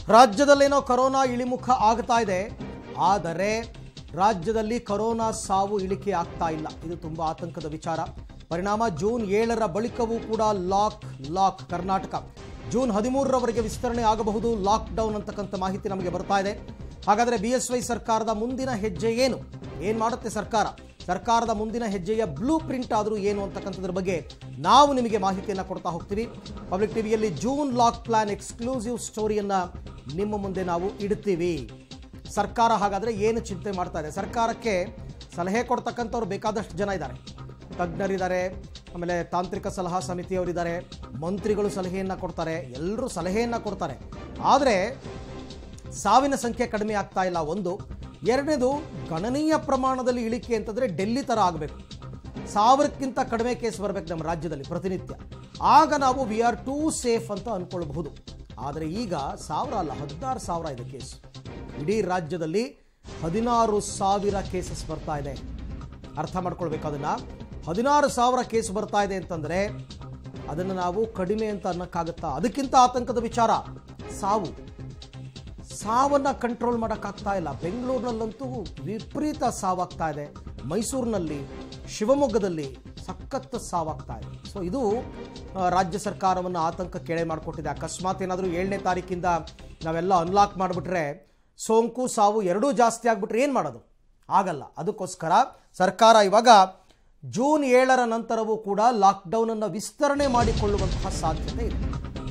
ರಾಜ್ಯದಲ್ಲೇನೋ corona ಇಳಿಮುಖ ಆಗ್ತಾ ಇದೆ ಆದರೆ ರಾಜ್ಯದಲ್ಲಿ ಕರೋನಾ ಸಾವು ಇಳಿಕೆ ಆಗ್ತಾ ಇಲ್ಲ ಇದು ತುಂಬ ಆತಂಕದ ವಿಚಾರ ಪರಿಣಾಮ ಜೂನ್ ಏಳರ ಬಳಿಕವೂ ಕೂಡ ಲಾಕ್ ಲಾಕ್ ಕರ್ನಾಟಕ ಜೂನ್ ಹದಿಮೂರರವರೆಗೆ ವಿಸ್ತರಣೆ ಆಗಬಹುದು ಲಾಕ್ಡೌನ್ ಅಂತಕ್ಕಂಥ ಮಾಹಿತಿ ನಮಗೆ ಬರ್ತಾ ಇದೆ ಹಾಗಾದರೆ ಬಿ ಎಸ್ ವೈ ಸರ್ಕಾರದ ಮುಂದಿನ ಹೆಜ್ಜೆ ಏನು ಏನು ಮಾಡುತ್ತೆ ಸರ್ಕಾರ ಸರ್ಕಾರದ ಮುಂದಿನ ಹೆಜ್ಜೆಯ ಬ್ಲೂ ಪ್ರಿಂಟ್ ಆದರೂ ಏನು ಅಂತಕ್ಕಂಥದ್ರ ಬಗ್ಗೆ ನಾವು ನಿಮಗೆ ಮಾಹಿತಿಯನ್ನು ಕೊಡ್ತಾ ಹೋಗ್ತೀವಿ ಪಬ್ಲಿಕ್ ಟಿವಿಯಲ್ಲಿ ಜೂನ್ ಲಾಕ್ ಪ್ಲಾನ್ ಎಕ್ಸ್ಕ್ಲೂಸಿವ್ ಸ್ಟೋರಿಯನ್ನು ನಿಮ್ಮ ಮುಂದೆ ನಾವು ಇಡ್ತೀವಿ ಸರ್ಕಾರ ಹಾಗಾದರೆ ಏನು ಚಿಂತೆ ಮಾಡ್ತಾ ಇದೆ ಸರ್ಕಾರಕ್ಕೆ ಸಲಹೆ ಕೊಡ್ತಕ್ಕಂಥವ್ರು ಬೇಕಾದಷ್ಟು ಜನ ಇದ್ದಾರೆ ತಜ್ಞರಿದ್ದಾರೆ ಆಮೇಲೆ ತಾಂತ್ರಿಕ ಸಲಹಾ ಸಮಿತಿಯವರಿದ್ದಾರೆ ಮಂತ್ರಿಗಳು ಸಲಹೆಯನ್ನು ಕೊಡ್ತಾರೆ ಎಲ್ಲರೂ ಸಲಹೆಯನ್ನು ಕೊಡ್ತಾರೆ ಆದರೆ ಸಾವಿನ ಸಂಖ್ಯೆ ಕಡಿಮೆ ಆಗ್ತಾ ಇಲ್ಲ ಒಂದು ಎರಡನೇದು ಗಣನೀಯ ಪ್ರಮಾಣದಲ್ಲಿ ಇಳಿಕೆ ಅಂತಂದರೆ ಡೆಲ್ಲಿ ಥರ ಆಗಬೇಕು ಸಾವಿರಕ್ಕಿಂತ ಕಡಿಮೆ ಕೇಸ್ ಬರಬೇಕು ನಮ್ಮ ರಾಜ್ಯದಲ್ಲಿ ಪ್ರತಿನಿತ್ಯ ಆಗ ನಾವು ವಿ ಆರ್ ಟೂ ಸೇಫ್ ಅಂತ ಅಂದ್ಕೊಳ್ಬಹುದು ಆದರೆ ಈಗ ಸಾವಿರ ಅಲ್ಲ ಹದಿನಾರು ಸಾವಿರ ಇದೆ ಕೇಸ್ ಇಡೀ ರಾಜ್ಯದಲ್ಲಿ ಹದಿನಾರು ಸಾವಿರ ಕೇಸಸ್ ಬರ್ತಾ ಇದೆ ಅರ್ಥ ಮಾಡ್ಕೊಳ್ಬೇಕು ಅದನ್ನು ಹದಿನಾರು ಸಾವಿರ ಕೇಸ್ ಬರ್ತಾ ಇದೆ ಅಂತಂದರೆ ಅದನ್ನು ನಾವು ಕಡಿಮೆ ಅಂತ ಅನ್ನೋಕ್ಕಾಗತ್ತಾ ಅದಕ್ಕಿಂತ ಆತಂಕದ ವಿಚಾರ ಸಾವು ಸಾವನ್ನು ಕಂಟ್ರೋಲ್ ಮಾಡೋಕ್ಕಾಗ್ತಾ ಇಲ್ಲ ಬೆಂಗಳೂರಿನಲ್ಲಂತೂ ವಿಪರೀತ ಸಾವಾಗ್ತಾ ಇದೆ ಮೈಸೂರಿನಲ್ಲಿ ಶಿವಮೊಗ್ಗದಲ್ಲಿ ಸಖತ್ ಸಾವಾಗ್ತಾ ಇದೆ ಸೊ ಇದು ಆ, ರಾಜ್ಯ ಸರ್ಕಾರವನ್ನು ಆತಂಕ ಕೆಳೆ ಮಾಡಿಕೊಟ್ಟಿದೆ ಅಕಸ್ಮಾತ್ ಏನಾದರೂ ಏಳನೇ ತಾರೀಕಿಂದ ನಾವೆಲ್ಲ ಅನ್ಲಾಕ್ ಮಾಡಿಬಿಟ್ರೆ ಸೋಂಕು ಸಾವು ಎರಡೂ ಜಾಸ್ತಿ ಆಗಿಬಿಟ್ರೆ ಏನು ಮಾಡೋದು ಆಗಲ್ಲ ಅದಕ್ಕೋಸ್ಕರ ಸರ್ಕಾರ ಇವಾಗ ಜೂನ್ ಏಳರ ನಂತರವೂ ಕೂಡ ಲಾಕ್ಡೌನನ್ನು ವಿಸ್ತರಣೆ ಮಾಡಿಕೊಳ್ಳುವಂತಹ ಸಾಧ್ಯತೆ ಇದೆ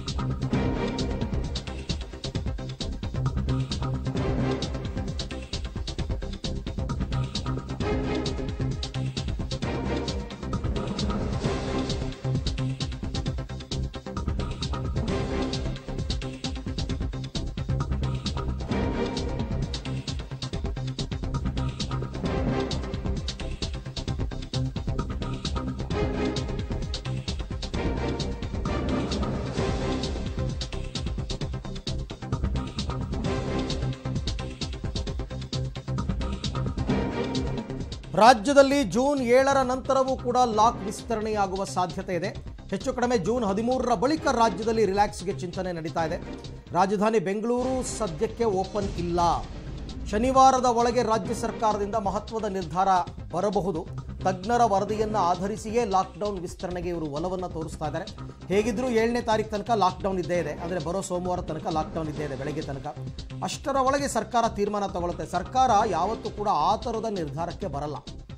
ರಾಜ್ಯದಲ್ಲಿ ಜೂನ್ ಏಳರ ನಂತರವೂ ಕೂಡ ಲಾಕ್ ವಿಸ್ತರಣೆಯಾಗುವ ಸಾಧ್ಯತೆ ಇದೆ ಹೆಚ್ಚು ಕಡಿಮೆ ಜೂನ್ ಹದಿಮೂರರ ಬಳಿಕ ರಾಜ್ಯದಲ್ಲಿ ರಿಲ್ಯಾಕ್ಸ್ಗೆ ಚಿಂತನೆ ನಡೀತಾ ಇದೆ ರಾಜಧಾನಿ ಬೆಂಗಳೂರು ಸದ್ಯಕ್ಕೆ ಓಪನ್ ಇಲ್ಲ ಶನಿವಾರದ ಒಳಗೆ ರಾಜ್ಯ ಸರ್ಕಾರದಿಂದ ಮಹತ್ವದ ನಿರ್ಧಾರ ಬರಬಹುದು ತಜ್ಞರ ವರದಿಯನ್ನು ಆಧರಿಸಿಯೇ ಲಾಕ್ಡೌನ್ ವಿಸ್ತರಣೆಗೆ ಇವರು ಒಲವನ್ನು ತೋರಿಸ್ತಾ ಇದ್ದಾರೆ ಹೇಗಿದ್ರೂ ಏಳನೇ ತಾರೀಕು ತನಕ ಲಾಕ್ಡೌನ್ ಇದ್ದೇ ಇದೆ ಅಂದರೆ ಬರೋ ಸೋಮವಾರ ತನಕ ಲಾಕ್ಡೌನ್ ಇದ್ದೇ ಇದೆ ಬೆಳಗ್ಗೆ ತನಕ ಅಷ್ಟರ ಒಳಗೆ ಸರ್ಕಾರ ತೀರ್ಮಾನ ತಗೊಳುತ್ತೆ ಸರ್ಕಾರ ಯಾವತ್ತೂ ಕೂಡ ಆ ಥರದ ನಿರ್ಧಾರಕ್ಕೆ ಬರಲ್ಲ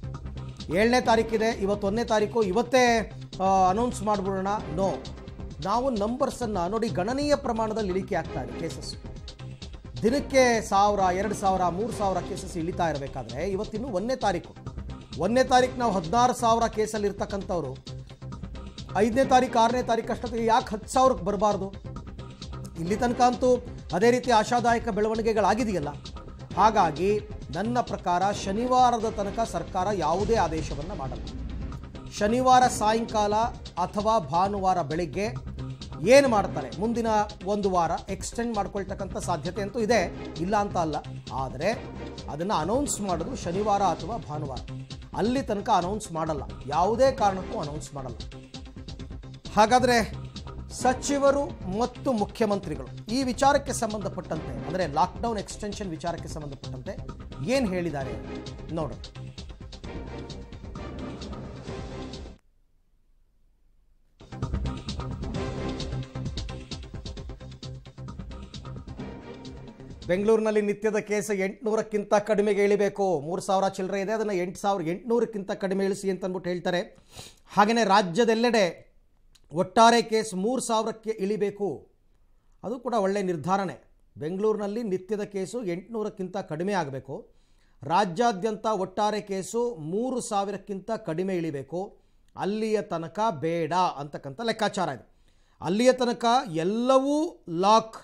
ಏಳನೇ ತಾರೀಕಿದೆ ಇವತ್ತೊಂದನೇ ತಾರೀಕು ಇವತ್ತೇ ಅನೌನ್ಸ್ ಮಾಡಿಬಿಡೋಣ ನೋ ನಾವು ನಂಬರ್ಸನ್ನು ನೋಡಿ ಗಣನೀಯ ಪ್ರಮಾಣದಲ್ಲಿ ಇಳಿಕೆ ಆಗ್ತಾ ಇದೆ ಕೇಸಸ್ ದಿನಕ್ಕೆ ಸಾವಿರ ಎರಡು ಸಾವಿರ ಮೂರು ಸಾವಿರ ಕೇಸಸ್ ಇಳಿತಾ ಇರಬೇಕಾದ್ರೆ ಇವತ್ತಿನ್ನು ಒಂದನೇ ತಾರೀಕು ಒಂದನೇ ತಾರೀಕು ನಾವು ಹದಿನಾರು ಸಾವಿರ ಕೇಸಲ್ಲಿ ಇರ್ತಕ್ಕಂಥವ್ರು ಐದನೇ ತಾರೀಕು ಆರನೇ ತಾರೀಕು ಅಷ್ಟೊತ್ತಿಗೆ ಯಾಕೆ ಹತ್ತು ಸಾವಿರಕ್ಕೆ ಬರಬಾರ್ದು ಇಲ್ಲಿ ತನಕ ಅಂತೂ ಅದೇ ರೀತಿ ಆಶಾದಾಯಕ ಬೆಳವಣಿಗೆಗಳಾಗಿದೆಯಲ್ಲ ಹಾಗಾಗಿ ನನ್ನ ಪ್ರಕಾರ ಶನಿವಾರದ ತನಕ ಸರ್ಕಾರ ಯಾವುದೇ ಆದೇಶವನ್ನು ಮಾಡಲ್ಲ ಶನಿವಾರ ಸಾಯಂಕಾಲ ಅಥವಾ ಭಾನುವಾರ ಬೆಳಿಗ್ಗೆ ಏನು ಮಾಡ್ತಾರೆ ಮುಂದಿನ ಒಂದು ವಾರ ಎಕ್ಸ್ಟೆಂಡ್ ಮಾಡ್ಕೊಳ್ತಕ್ಕಂಥ ಸಾಧ್ಯತೆ ಅಂತೂ ಇದೆ ಇಲ್ಲ ಅಂತ ಅಲ್ಲ ಆದರೆ ಅದನ್ನು ಅನೌನ್ಸ್ ಮಾಡೋದು ಶನಿವಾರ ಅಥವಾ ಭಾನುವಾರ ಅಲ್ಲಿ ತನಕ ಅನೌನ್ಸ್ ಮಾಡಲ್ಲ ಯಾವುದೇ ಕಾರಣಕ್ಕೂ ಅನೌನ್ಸ್ ಮಾಡಲ್ಲ ಹಾಗಾದರೆ ಸಚಿವರು ಮತ್ತು ಮುಖ್ಯಮಂತ್ರಿಗಳು ಈ ವಿಚಾರಕ್ಕೆ ಸಂಬಂಧಪಟ್ಟಂತೆ ಅಂದರೆ ಲಾಕ್ಡೌನ್ ಎಕ್ಸ್ಟೆನ್ಷನ್ ವಿಚಾರಕ್ಕೆ ಸಂಬಂಧಪಟ್ಟಂತೆ ಏನು ಹೇಳಿದ್ದಾರೆ ನೋಡೋಣ ಬೆಂಗಳೂರಿನಲ್ಲಿ ನಿತ್ಯದ ಕೇಸ್ ಎಂಟುನೂರಕ್ಕಿಂತ ಕಡಿಮೆಗೆ ಇಳಿಬೇಕು ಮೂರು ಸಾವಿರ ಚಿಲ್ಲರೆ ಇದೆ ಅದನ್ನು ಎಂಟು ಸಾವಿರ ಎಂಟುನೂರಕ್ಕಿಂತ ಕಡಿಮೆ ಇಳಿಸಿ ಅಂತ ಅಂದ್ಬಿಟ್ಟು ಹೇಳ್ತಾರೆ ಹಾಗೆಯೇ ರಾಜ್ಯದೆಲ್ಲೆಡೆ ಒಟ್ಟಾರೆ ಕೇಸ್ ಮೂರು ಸಾವಿರಕ್ಕೆ ಇಳಿಬೇಕು ಅದು ಕೂಡ ಒಳ್ಳೆಯ ನಿರ್ಧಾರನೇ ಬೆಂಗಳೂರಿನಲ್ಲಿ ನಿತ್ಯದ ಕೇಸು ಎಂಟುನೂರಕ್ಕಿಂತ ಕಡಿಮೆ ಆಗಬೇಕು ರಾಜ್ಯಾದ್ಯಂತ ಒಟ್ಟಾರೆ ಕೇಸು ಮೂರು ಸಾವಿರಕ್ಕಿಂತ ಕಡಿಮೆ ಇಳಿಬೇಕು ಅಲ್ಲಿಯ ತನಕ ಬೇಡ ಅಂತಕ್ಕಂಥ ಲೆಕ್ಕಾಚಾರ ಇದೆ ಅಲ್ಲಿಯ ತನಕ ಎಲ್ಲವೂ ಲಾಕ್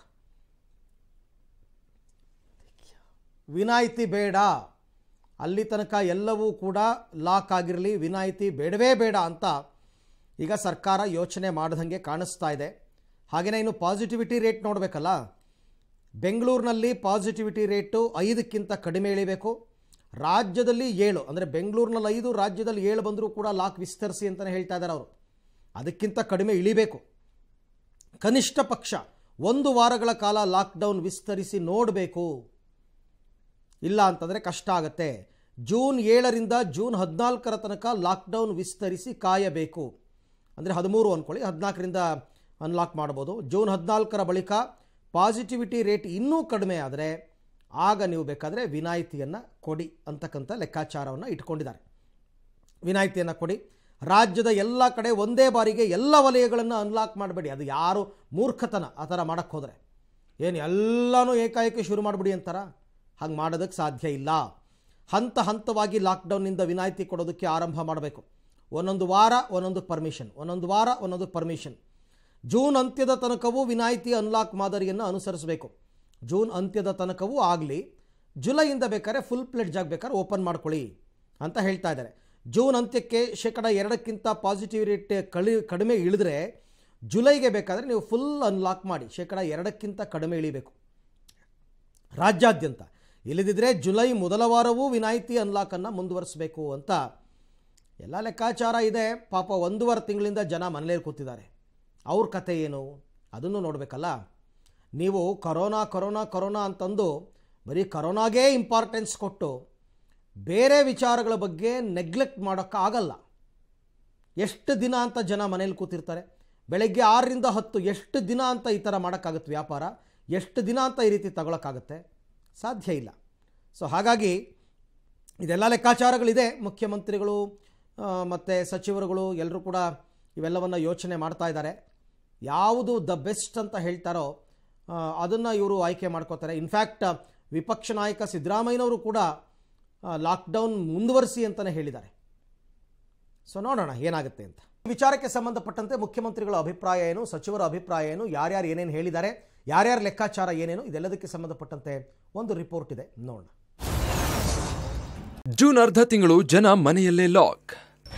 ವಿನಾಯಿತಿ ಬೇಡ ಅಲ್ಲಿ ತನಕ ಎಲ್ಲವೂ ಕೂಡ ಲಾಕ್ ಆಗಿರಲಿ ವಿನಾಯಿತಿ ಬೇಡವೇ ಬೇಡ ಅಂತ ಈಗ ಸರ್ಕಾರ ಯೋಚನೆ ಮಾಡ್ದಂಗೆ ಕಾಣಿಸ್ತಾ ಇದೆ ಹಾಗೆಯೇ ಇನ್ನು ಪಾಸಿಟಿವಿಟಿ ರೇಟ್ ನೋಡಬೇಕಲ್ಲ ಬೆಂಗಳೂರಿನಲ್ಲಿ ಪಾಸಿಟಿವಿಟಿ ರೇಟು ಐದಕ್ಕಿಂತ ಕಡಿಮೆ ಇಳಿಬೇಕು ರಾಜ್ಯದಲ್ಲಿ ಏಳು ಅಂದರೆ ಬೆಂಗಳೂರಿನಲ್ಲಿ ಐದು ರಾಜ್ಯದಲ್ಲಿ ಏಳು ಬಂದರೂ ಕೂಡ ಲಾಕ್ ವಿಸ್ತರಿಸಿ ಅಂತಲೇ ಹೇಳ್ತಾ ಇದ್ದಾರೆ ಅವರು ಅದಕ್ಕಿಂತ ಕಡಿಮೆ ಇಳಿಬೇಕು ಕನಿಷ್ಠ ಪಕ್ಷ ಒಂದು ವಾರಗಳ ಕಾಲ ಲಾಕ್ಡೌನ್ ವಿಸ್ತರಿಸಿ ನೋಡಬೇಕು ಇಲ್ಲ ಅಂತಂದರೆ ಕಷ್ಟ ಆಗುತ್ತೆ ಜೂನ್ ಏಳರಿಂದ ಜೂನ್ ಹದಿನಾಲ್ಕರ ತನಕ ಲಾಕ್ಡೌನ್ ವಿಸ್ತರಿಸಿ ಕಾಯಬೇಕು ಅಂದರೆ ಹದಿಮೂರು ಅಂದ್ಕೊಳ್ಳಿ ಹದಿನಾಲ್ಕರಿಂದ ಅನ್ಲಾಕ್ ಮಾಡ್ಬೋದು ಜೂನ್ ಹದಿನಾಲ್ಕರ ಬಳಿಕ ಪಾಸಿಟಿವಿಟಿ ರೇಟ್ ಇನ್ನೂ ಕಡಿಮೆ ಆದರೆ ಆಗ ನೀವು ಬೇಕಾದರೆ ವಿನಾಯಿತಿಯನ್ನು ಕೊಡಿ ಅಂತಕ್ಕಂಥ ಲೆಕ್ಕಾಚಾರವನ್ನು ಇಟ್ಕೊಂಡಿದ್ದಾರೆ ವಿನಾಯಿತಿಯನ್ನು ಕೊಡಿ ರಾಜ್ಯದ ಎಲ್ಲ ಕಡೆ ಒಂದೇ ಬಾರಿಗೆ ಎಲ್ಲ ವಲಯಗಳನ್ನು ಅನ್ಲಾಕ್ ಮಾಡಬೇಡಿ ಅದು ಯಾರು ಮೂರ್ಖತನ ಆ ಥರ ಮಾಡೋಕ್ಕೆ ಹೋದರೆ ಏನು ಎಲ್ಲನೂ ಏಕಾಏಕಿ ಶುರು ಮಾಡಿಬಿಡಿ ಅಂತಾರ ಹಾಗೆ ಮಾಡೋದಕ್ಕೆ ಸಾಧ್ಯ ಇಲ್ಲ ಹಂತ ಹಂತವಾಗಿ ಲಾಕ್ಡೌನ್ನಿಂದ ವಿನಾಯಿತಿ ಕೊಡೋದಕ್ಕೆ ಆರಂಭ ಮಾಡಬೇಕು ಒಂದೊಂದು ವಾರ ಒಂದೊಂದು ಪರ್ಮಿಷನ್ ಒಂದೊಂದು ವಾರ ಒಂದೊಂದು ಪರ್ಮಿಷನ್ ಜೂನ್ ಅಂತ್ಯದ ತನಕವೂ ವಿನಾಯಿತಿ ಅನ್ಲಾಕ್ ಮಾದರಿಯನ್ನು ಅನುಸರಿಸಬೇಕು ಜೂನ್ ಅಂತ್ಯದ ತನಕವೂ ಆಗಲಿ ಜುಲೈಯಿಂದ ಬೇಕಾದ್ರೆ ಫುಲ್ ಪ್ಲೇಟ್ ಜಾಗ ಬೇಕಾದ್ರೆ ಓಪನ್ ಮಾಡ್ಕೊಳ್ಳಿ ಅಂತ ಹೇಳ್ತಾ ಇದ್ದಾರೆ ಜೂನ್ ಅಂತ್ಯಕ್ಕೆ ಶೇಕಡ ಎರಡಕ್ಕಿಂತ ಪಾಸಿಟಿವ್ ರೇಟ್ ಕಳಿ ಕಡಿಮೆ ಇಳಿದ್ರೆ ಜುಲೈಗೆ ಬೇಕಾದರೆ ನೀವು ಫುಲ್ ಅನ್ಲಾಕ್ ಮಾಡಿ ಶೇಕಡ ಎರಡಕ್ಕಿಂತ ಕಡಿಮೆ ಇಳಿಬೇಕು ರಾಜ್ಯಾದ್ಯಂತ ಇಲ್ಲದಿದ್ದರೆ ಜುಲೈ ಮೊದಲ ವಾರವೂ ವಿನಾಯಿತಿ ಅನ್ಲಾಕನ್ನು ಮುಂದುವರಿಸಬೇಕು ಅಂತ ಎಲ್ಲ ಲೆಕ್ಕಾಚಾರ ಇದೆ ಪಾಪ ಒಂದೂವರೆ ತಿಂಗಳಿಂದ ಜನ ಮನೇಲಿ ಕೂತಿದ್ದಾರೆ ಅವ್ರ ಕತೆ ಏನು ಅದನ್ನು ನೋಡಬೇಕಲ್ಲ ನೀವು ಕರೋನಾ ಕರೋನಾ ಕರೋನಾ ಅಂತಂದು ಬರೀ ಕರೋನಾಗೇ ಇಂಪಾರ್ಟೆನ್ಸ್ ಕೊಟ್ಟು ಬೇರೆ ವಿಚಾರಗಳ ಬಗ್ಗೆ ನೆಗ್ಲೆಕ್ಟ್ ಮಾಡೋಕ್ಕಾಗಲ್ಲ ಎಷ್ಟು ದಿನ ಅಂತ ಜನ ಮನೇಲಿ ಕೂತಿರ್ತಾರೆ ಬೆಳಗ್ಗೆ ಆರರಿಂದ ಹತ್ತು ಎಷ್ಟು ದಿನ ಅಂತ ಈ ಥರ ಮಾಡೋಕ್ಕಾಗುತ್ತೆ ವ್ಯಾಪಾರ ಎಷ್ಟು ದಿನ ಅಂತ ಈ ರೀತಿ ತಗೊಳಕ್ಕಾಗತ್ತೆ ಸಾಧ್ಯ ಇಲ್ಲ ಸೊ ಹಾಗಾಗಿ ಇದೆಲ್ಲ ಲೆಕ್ಕಾಚಾರಗಳಿದೆ ಮುಖ್ಯಮಂತ್ರಿಗಳು ಮತ್ತು ಸಚಿವರುಗಳು ಎಲ್ಲರೂ ಕೂಡ ಇವೆಲ್ಲವನ್ನು ಯೋಚನೆ ಮಾಡ್ತಾ ಇದ್ದಾರೆ ಯಾವುದು ದ ಬೆಸ್ಟ್ ಅಂತ ಹೇಳ್ತಾರೋ ಅದನ್ನು ಇವರು ಆಯ್ಕೆ ಮಾಡ್ಕೋತಾರೆ ಇನ್ಫ್ಯಾಕ್ಟ್ ವಿಪಕ್ಷ ನಾಯಕ ಸಿದ್ದರಾಮಯ್ಯನವರು ಕೂಡ ಲಾಕ್ಡೌನ್ ಮುಂದುವರಿಸಿ ಅಂತಲೇ ಹೇಳಿದ್ದಾರೆ ಸೊ ನೋಡೋಣ ಏನಾಗುತ್ತೆ ಅಂತ ಈ ವಿಚಾರಕ್ಕೆ ಸಂಬಂಧಪಟ್ಟಂತೆ ಮುಖ್ಯಮಂತ್ರಿಗಳ ಅಭಿಪ್ರಾಯ ಏನು ಸಚಿವರ ಅಭಿಪ್ರಾಯ ಏನು ಯಾರ್ಯಾರು ಏನೇನು ಹೇಳಿದ್ದಾರೆ ಯಾರ್ಯಾರ ಲೆಕ್ಕಾಚಾರ ಏನೇನು ಇದೆಲ್ಲದಕ್ಕೆ ಸಂಬಂಧಪಟ್ಟಂತೆ ಒಂದು ರಿಪೋರ್ಟ್ ಇದೆ ನೋಡೋಣ ಜೂನ್ ಅರ್ಧ ತಿಂಗಳು ಜನ ಮನೆಯಲ್ಲೇ ಲಾಕ್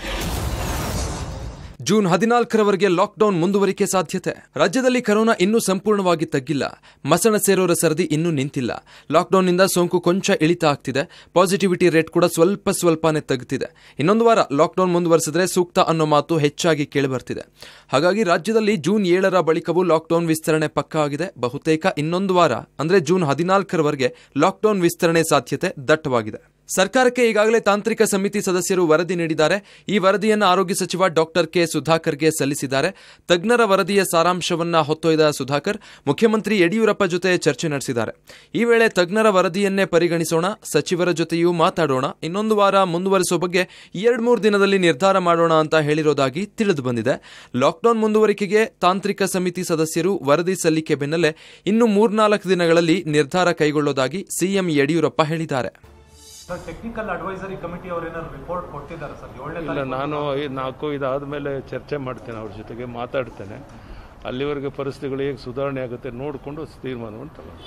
ಜೂನ್ ಹದಿನಾಲ್ಕರವರೆಗೆ ಲಾಕ್ಡೌನ್ ಮುಂದುವರಿಕೆ ಸಾಧ್ಯತೆ ರಾಜ್ಯದಲ್ಲಿ ಕರೋನಾ ಇನ್ನೂ ಸಂಪೂರ್ಣವಾಗಿ ತಗ್ಗಿಲ್ಲ ಮಸಣ ಸೇರೋರ ಸರದಿ ಇನ್ನೂ ನಿಂತಿಲ್ಲ ಲಾಕ್ಡೌನ್ನಿಂದ ಸೋಂಕು ಕೊಂಚ ಇಳಿತ ಆಗ್ತಿದೆ ಪಾಸಿಟಿವಿಟಿ ರೇಟ್ ಕೂಡ ಸ್ವಲ್ಪ ಸ್ವಲ್ಪನೇ ತಗ್ತಿದೆ ಇನ್ನೊಂದು ವಾರ ಲಾಕ್ಡೌನ್ ಮುಂದುವರಿಸಿದ್ರೆ ಸೂಕ್ತ ಅನ್ನೋ ಮಾತು ಹೆಚ್ಚಾಗಿ ಕೇಳಿಬರ್ತಿದೆ ಹಾಗಾಗಿ ರಾಜ್ಯದಲ್ಲಿ ಜೂನ್ ಏಳರ ಬಳಿಕವೂ ಲಾಕ್ಡೌನ್ ವಿಸ್ತರಣೆ ಪಕ್ಕಾ ಆಗಿದೆ ಬಹುತೇಕ ಇನ್ನೊಂದು ವಾರ ಅಂದ್ರೆ ಜೂನ್ ಹದಿನಾಲ್ಕರವರೆಗೆ ಲಾಕ್ಡೌನ್ ವಿಸ್ತರಣೆ ಸಾಧ್ಯತೆ ದಟ್ಟವಾಗಿದೆ ಸರ್ಕಾರಕ್ಕೆ ಈಗಾಗಲೇ ತಾಂತ್ರಿಕ ಸಮಿತಿ ಸದಸ್ಯರು ವರದಿ ನೀಡಿದ್ದಾರೆ ಈ ವರದಿಯನ್ನು ಆರೋಗ್ಯ ಸಚಿವ ಡಾಕ್ಟರ್ ಕೆ ಸುಧಾಕರ್ಗೆ ಸಲ್ಲಿಸಿದ್ದಾರೆ ತಜ್ಞರ ವರದಿಯ ಸಾರಾಂಶವನ್ನ ಹೊತ್ತೊಯ್ದ ಸುಧಾಕರ್ ಮುಖ್ಯಮಂತ್ರಿ ಯಡಿಯೂರಪ್ಪ ಜೊತೆ ಚರ್ಚೆ ನಡೆಸಿದ್ದಾರೆ ಈ ವೇಳೆ ತಜ್ಞರ ವರದಿಯನ್ನೇ ಪರಿಗಣಿಸೋಣ ಸಚಿವರ ಜೊತೆಯೂ ಮಾತಾಡೋಣ ಇನ್ನೊಂದು ವಾರ ಮುಂದುವರಿಸುವ ಬಗ್ಗೆ ಎರಡ್ ಮೂರು ದಿನದಲ್ಲಿ ನಿರ್ಧಾರ ಮಾಡೋಣ ಅಂತ ಹೇಳಿರೋದಾಗಿ ತಿಳಿದು ಬಂದಿದೆ ಲಾಕ್ಡೌನ್ ಮುಂದುವರಿಕೆಗೆ ತಾಂತ್ರಿಕ ಸಮಿತಿ ಸದಸ್ಯರು ವರದಿ ಸಲ್ಲಿಕೆ ಬೆನ್ನಲ್ಲೇ ಇನ್ನು ಮೂರ್ನಾಲ್ಕು ದಿನಗಳಲ್ಲಿ ನಿರ್ಧಾರ ಕೈಗೊಳ್ಳೋದಾಗಿ ಸಿಎಂ ಯಡಿಯೂರಪ್ಪ ಹೇಳಿದ್ದಾರೆ ಸರ್ ಟೆಕ್ನಿಕಲ್ ಅಡ್ವೈಸರಿ ಕಮಿಟಿ ಅವ್ರು ಏನಾದ್ರು ರಿಪೋರ್ಟ್ ಕೊಟ್ಟಿದ್ದಾರೆ ಸರ್ ಏಳನೇ ಇಲ್ಲ ನಾನು ಈ ನಾಲ್ಕು ಇದಾದಮೇಲೆ ಚರ್ಚೆ ಮಾಡ್ತೇನೆ ಅವ್ರ ಜೊತೆಗೆ ಮಾತಾಡ್ತೇನೆ ಅಲ್ಲಿವರೆಗೆ ಪರಿಸ್ಥಿತಿಗಳು ಹೇಗೆ ಸುಧಾರಣೆ ಆಗುತ್ತೆ ನೋಡಿಕೊಂಡು ತೀರ್ಮಾನವನ್ನು ತಗೊಳ್ತೀನಿ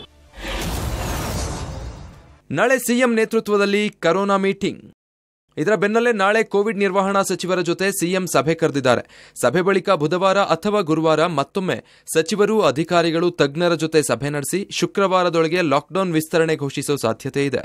ನಾಳೆ ಸಿಎಂ ನೇತೃತ್ವದಲ್ಲಿ ಕರೋನಾ ಮೀಟಿಂಗ್ ಇದರ ಬೆನ್ನಲ್ಲೇ ನಾಳೆ ಕೋವಿಡ್ ನಿರ್ವಹಣಾ ಸಚಿವರ ಜೊತೆ ಸಿಎಂ ಸಭೆ ಕರೆದಿದ್ದಾರೆ ಸಭೆ ಬಳಿಕ ಬುಧವಾರ ಅಥವಾ ಗುರುವಾರ ಮತ್ತೊಮ್ಮೆ ಸಚಿವರು ಅಧಿಕಾರಿಗಳು ತಜ್ಞರ ಜೊತೆ ಸಭೆ ನಡೆಸಿ ಶುಕ್ರವಾರದೊಳಗೆ ಲಾಕ್ಡೌನ್ ವಿಸ್ತರಣೆ ಘೋಷಿಸುವ ಸಾಧ್ಯತೆ ಇದೆ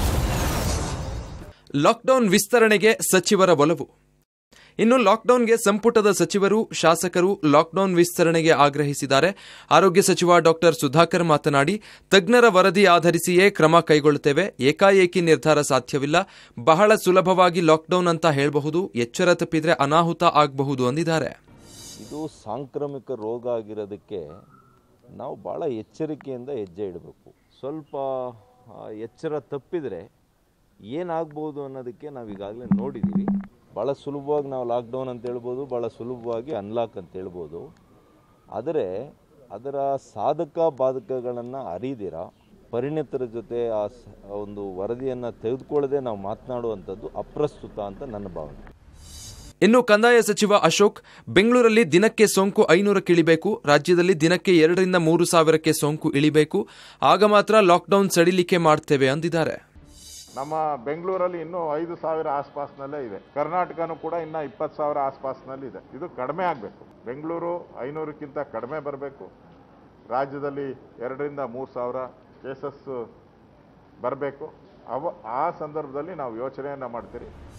ಲಾಕ್ಡೌನ್ ವಿಸ್ತರಣೆಗೆ ಸಚಿವರ ಒಲವು ಇನ್ನು ಲಾಕ್ಡೌನ್ಗೆ ಸಂಪುಟದ ಸಚಿವರು ಶಾಸಕರು ಲಾಕ್ಡೌನ್ ವಿಸ್ತರಣೆಗೆ ಆಗ್ರಹಿಸಿದ್ದಾರೆ ಆರೋಗ್ಯ ಸಚಿವ ಡಾಕ್ಟರ್ ಸುಧಾಕರ್ ಮಾತನಾಡಿ ತಜ್ಞರ ವರದಿ ಆಧರಿಸಿಯೇ ಕ್ರಮ ಕೈಗೊಳ್ಳುತ್ತೇವೆ ಏಕಾಏಕಿ ನಿರ್ಧಾರ ಸಾಧ್ಯವಿಲ್ಲ ಬಹಳ ಸುಲಭವಾಗಿ ಲಾಕ್ಡೌನ್ ಅಂತ ಹೇಳಬಹುದು ಎಚ್ಚರ ತಪ್ಪಿದ್ರೆ ಅನಾಹುತ ಆಗಬಹುದು ಅಂದಿದ್ದಾರೆ ಇದು ಸಾಂಕ್ರಾಮಿಕ ರೋಗ ಆಗಿರೋದಕ್ಕೆ ನಾವು ಭಾಳ ಎಚ್ಚರಿಕೆಯಿಂದ ಹೆಜ್ಜೆ ಇಡಬೇಕು ಸ್ವಲ್ಪ ಆ, ಎಚ್ಚರ ತಪ್ಪಿದರೆ ಏನಾಗ್ಬೋದು ಅನ್ನೋದಕ್ಕೆ ನಾವು ಈಗಾಗಲೇ ನೋಡಿದ್ದೀವಿ ಭಾಳ ಸುಲಭವಾಗಿ ನಾವು ಲಾಕ್ಡೌನ್ ಅಂತ ಹೇಳ್ಬೋದು ಭಾಳ ಸುಲಭವಾಗಿ ಅನ್ಲಾಕ್ ಅಂತ ಹೇಳ್ಬೋದು ಆದರೆ ಅದರ ಸಾಧಕ ಬಾಧಕಗಳನ್ನು ಅರಿದಿರ ಪರಿಣಿತರ ಜೊತೆ ಆ ಸ- ಆ ಒಂದು ವರದಿಯನ್ನು ತೆಗೆದುಕೊಳ್ಳದೆ ನಾವು ಮಾತನಾಡುವಂಥದ್ದು ಅಪ್ರಸ್ತುತ ಅಂತ ನನ್ನ ಭಾವನೆ ಇನ್ನು ಕಂದಾಯ ಸಚಿವ ಅಶೋಕ್ ಬೆಂಗಳೂರಲ್ಲಿ ದಿನಕ್ಕೆ ಸೋಂಕು ಐನೂರಕ್ಕೆ ಇಳಿಬೇಕು ರಾಜ್ಯದಲ್ಲಿ ದಿನಕ್ಕೆ ಎರಡರಿಂದ ಮೂರು ಸಾವಿರಕ್ಕೆ ಸೋಂಕು ಇಳಿಬೇಕು ಆಗ ಮಾತ್ರ ಲಾಕ್ಡೌನ್ ಸಡಿಲಿಕೆ ಮಾಡ್ತೇವೆ ಅಂದಿದ್ದಾರೆ ನಮ್ಮ ಬೆಂಗಳೂರಲ್ಲಿ ಇನ್ನೂ ಐದು ಸಾವಿರ ಆಸ್ಪಾಸ್ನಲ್ಲೇ ಇದೆ ಕರ್ನಾಟಕನೂ ಕೂಡ ಇನ್ನ ಇಪ್ಪತ್ತು ಸಾವಿರ ಆಸ್ಪಾಸ್ನಲ್ಲಿ ಇದೆ ಇದು ಕಡಿಮೆ ಆಗಬೇಕು ಬೆಂಗಳೂರು ಐನೂರಕ್ಕಿಂತ ಕಡಿಮೆ ಬರಬೇಕು ರಾಜ್ಯದಲ್ಲಿ ಎರಡರಿಂದ ಮೂರು ಸಾವಿರ ಕೇಸಸ್ ಬರಬೇಕು ಅವ ಆ ಸಂದರ್ಭದಲ್ಲಿ ನಾವು ಯೋಚನೆಯನ್ನು ಮಾಡ್ತೀರಿ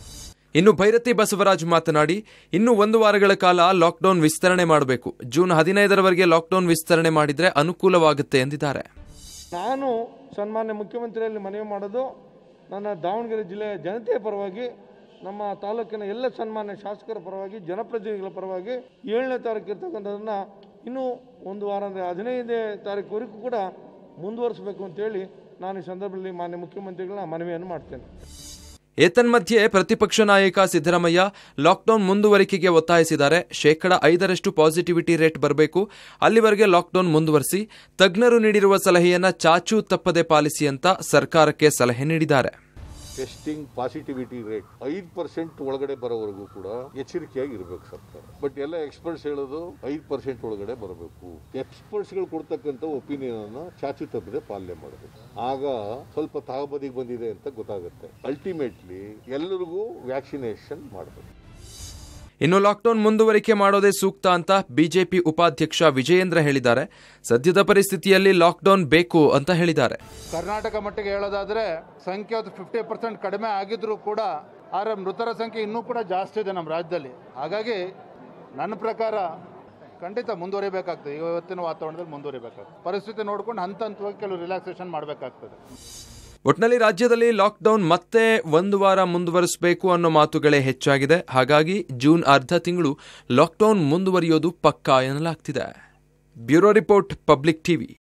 ಇನ್ನು ಭೈರತಿ ಬಸವರಾಜ್ ಮಾತನಾಡಿ ಇನ್ನು ಒಂದು ವಾರಗಳ ಕಾಲ ಲಾಕ್ಡೌನ್ ವಿಸ್ತರಣೆ ಮಾಡಬೇಕು ಜೂನ್ ಹದಿನೈದರವರೆಗೆ ಲಾಕ್ಡೌನ್ ವಿಸ್ತರಣೆ ಮಾಡಿದ್ರೆ ಅನುಕೂಲವಾಗುತ್ತೆ ಎಂದಿದ್ದಾರೆ ನಾನು ಸನ್ಮಾನ್ಯ ಮುಖ್ಯಮಂತ್ರಿಯಲ್ಲಿ ಮನವಿ ಮಾಡೋದು ನನ್ನ ದಾವಣಗೆರೆ ಜಿಲ್ಲೆಯ ಜನತೆಯ ಪರವಾಗಿ ನಮ್ಮ ತಾಲೂಕಿನ ಎಲ್ಲ ಸನ್ಮಾನ್ಯ ಶಾಸಕರ ಪರವಾಗಿ ಜನಪ್ರತಿನಿಧಿಗಳ ಪರವಾಗಿ ಏಳನೇ ತಾರೀಕು ಇರ್ತಕ್ಕಂಥದ್ದನ್ನು ಇನ್ನೂ ಒಂದು ವಾರ ಅಂದರೆ ಹದಿನೈದನೇ ತಾರೀಕುವರೆಗೂ ಕೂಡ ಮುಂದುವರಿಸಬೇಕು ಅಂತೇಳಿ ನಾನು ಈ ಸಂದರ್ಭದಲ್ಲಿ ಮಾನ್ಯ ಮುಖ್ಯಮಂತ್ರಿಗಳನ್ನ ಮನವಿಯನ್ನು ಮಾಡ್ತೇನೆ ಏತನ್ಮಧ್ಯೆ ಪ್ರತಿಪಕ್ಷ ನಾಯಕ ಸಿದ್ದರಾಮಯ್ಯ ಲಾಕ್ಡೌನ್ ಮುಂದುವರಿಕೆಗೆ ಒತ್ತಾಯಿಸಿದ್ದಾರೆ ಶೇಕಡ ಐದರಷ್ಟು ಪಾಸಿಟಿವಿಟಿ ರೇಟ್ ಬರಬೇಕು ಅಲ್ಲಿವರೆಗೆ ಲಾಕ್ಡೌನ್ ಮುಂದುವರಿಸಿ ತಜ್ಞರು ನೀಡಿರುವ ಸಲಹೆಯನ್ನ ಚಾಚೂ ತಪ್ಪದೆ ಪಾಲಿಸಿ ಅಂತ ಸರ್ಕಾರಕ್ಕೆ ಸಲಹೆ ನೀಡಿದ್ದಾರೆ ಟೆಸ್ಟಿಂಗ್ ಪಾಸಿಟಿವಿಟಿ ರೇಟ್ ಐದು ಪರ್ಸೆಂಟ್ ಒಳಗಡೆ ಬರೋವರೆಗೂ ಕೂಡ ಎಚ್ಚರಿಕೆಯಾಗಿ ಇರಬೇಕು ಸರ್ಕಾರ ಬಟ್ ಎಲ್ಲ ಎಕ್ಸ್ಪರ್ಟ್ಸ್ ಹೇಳೋದು ಐದು ಪರ್ಸೆಂಟ್ ಒಳಗಡೆ ಬರಬೇಕು ಎಕ್ಸ್ಪರ್ಟ್ಸ್ಗಳು ಕೊಡ್ತಕ್ಕಂಥ ಒಪಿನಿಯನ್ ಅನ್ನ ಚಾಚು ತಪ್ಪದೆ ಪಾಲನೆ ಮಾಡಬೇಕು ಆಗ ಸ್ವಲ್ಪ ತಾಗಬದಿಗೆ ಬಂದಿದೆ ಅಂತ ಗೊತ್ತಾಗುತ್ತೆ ಅಲ್ಟಿಮೇಟ್ಲಿ ಎಲ್ಲರಿಗೂ ವ್ಯಾಕ್ಸಿನೇಷನ್ ಮಾಡಬೇಕು ಇನ್ನು ಲಾಕ್ಡೌನ್ ಮುಂದುವರಿಕೆ ಮಾಡೋದೇ ಸೂಕ್ತ ಅಂತ ಬಿಜೆಪಿ ಉಪಾಧ್ಯಕ್ಷ ವಿಜಯೇಂದ್ರ ಹೇಳಿದ್ದಾರೆ ಸದ್ಯದ ಪರಿಸ್ಥಿತಿಯಲ್ಲಿ ಲಾಕ್ಡೌನ್ ಬೇಕು ಅಂತ ಹೇಳಿದ್ದಾರೆ ಕರ್ನಾಟಕ ಮಟ್ಟಿಗೆ ಹೇಳೋದಾದ್ರೆ ಸಂಖ್ಯೆ ಫಿಫ್ಟಿ ಪರ್ಸೆಂಟ್ ಕಡಿಮೆ ಆಗಿದ್ರೂ ಕೂಡ ಆದರೆ ಮೃತರ ಸಂಖ್ಯೆ ಇನ್ನೂ ಕೂಡ ಜಾಸ್ತಿ ಇದೆ ನಮ್ಮ ರಾಜ್ಯದಲ್ಲಿ ಹಾಗಾಗಿ ನನ್ನ ಪ್ರಕಾರ ಖಂಡಿತ ಮುಂದುವರಿಬೇಕಾಗ್ತದೆ ಇವತ್ತಿನ ವಾತಾವರಣದಲ್ಲಿ ಮುಂದುವರಿಬೇಕಾಗ್ತದೆ ಪರಿಸ್ಥಿತಿ ನೋಡ್ಕೊಂಡು ಹಂತ ಹಂತವಾಗಿ ಕೆಲವು ರಿಲ್ಯಾಕ್ಸೇಷನ್ ಮಾಡಬೇಕಾಗ್ತದೆ ಒಟ್ನಲ್ಲಿ ರಾಜ್ಯದಲ್ಲಿ ಲಾಕ್ಡೌನ್ ಮತ್ತೆ ಒಂದು ವಾರ ಮುಂದುವರಿಸಬೇಕು ಅನ್ನೋ ಮಾತುಗಳೇ ಹೆಚ್ಚಾಗಿದೆ ಹಾಗಾಗಿ ಜೂನ್ ಅರ್ಧ ತಿಂಗಳು ಲಾಕ್ಡೌನ್ ಮುಂದುವರಿಯೋದು ಪಕ್ಕಾ ಎನ್ನಲಾಗ್ತಿದೆ ಬ್ಯೂರೋ ರಿಪೋರ್ಟ್ ಪಬ್ಲಿಕ್ ಟಿವಿ